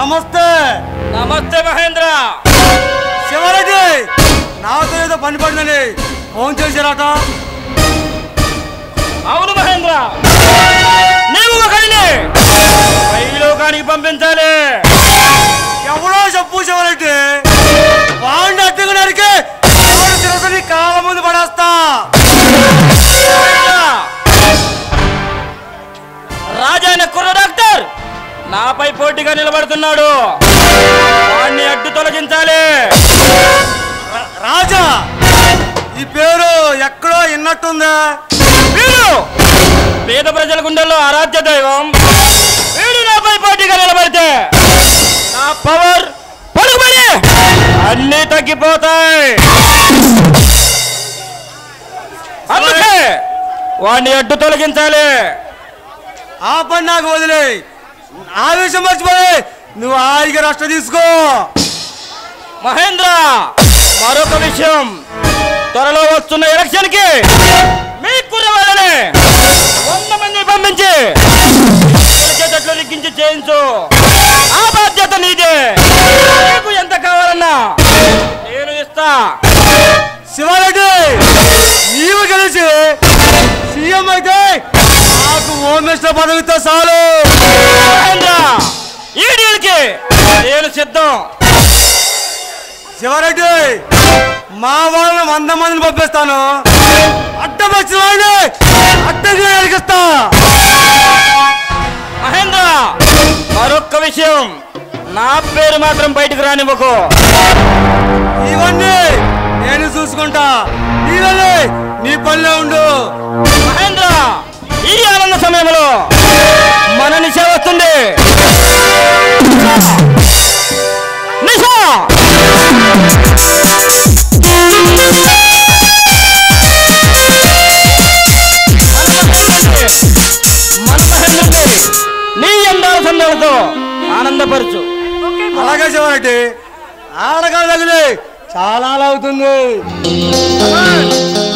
నమస్తే నమస్తే మహేంద్ర శివరెడ్డి నాతో ఏదో పని పడిందని ఫోన్ చేశారట అవును మహేంద్ర నీవు ఒకరిని పైలోకానికి పంపించాలి ఎవడో చెప్పు శివరెడ్డి వాడిని అడ్డుకున్నాడికి వాడి శిరస్సుని కాళ్ళ ముందు పడేస్తా రాజైన కుర్ర డాక్టర్ నాపై పోటీగా నిలబడుతున్నాడు వాణ్ణి అడ్డు తొలగించాలి రా- రాజా ఈ పేరు ఎక్కడో విన్నట్టుందా వీడు పేద ప్రజల గుండెల్లో ఆరాధ్య దైవం వీడు నాపై పోటీగా నిలబడితే నా పవర్ పలుకుబడి అన్నీ తగ్గిపోతాయి అందుకే వాణ్ణి అడ్డు తొలగించాలి ఆ పని నాకు వదిలే ఆ విషయం మర్చిపోయి నువ్వు హాయిగా రష్ట తీసుకో మహేంద్ర మరొక విషయం త్వరలో వస్తున్న ఎలక్షన్ కి మీ కుర్రవాళ్ళని వంద మంది పంపించి గెలిచేటట్లు లిఖించి చేయించు ఆ బాధ్యత నీదే నీకు ఎంత కావాలన్నా నేను ఇస్తా శివారెడ్డి నీవు గెలిచి సీఎం అయితే నాకు హోమ్ మినిస్టర్ పదవితో చాలు మహేంద్ర ఈ డీల్కి నేను సిద్ధం శివారెడ్డి మా వాళ్ళని వంద మందిని పంపిస్తాను అడ్డం వచ్చిన వాళ్ళని అడ్డంగా ఎరిగిస్తా మహేంద్ర మరొక్క విషయం నా పేరు మాత్రం బయటకు రానివ్వకు ఇవన్నీ నేను చూసుకుంటా నీ వెళ్ళి నీ పనిలో ఉండు మహేంద్ర ఈ ఆనంద సమయంలో మన నిశ వస్తుంది నిశ మన మహేంద్రుని నీ ఎందాల సందలతో ఆనందపరచు అలాగే శివారెడ్డి ఆడగా తగిలి చాలా అవుతుంది Come on.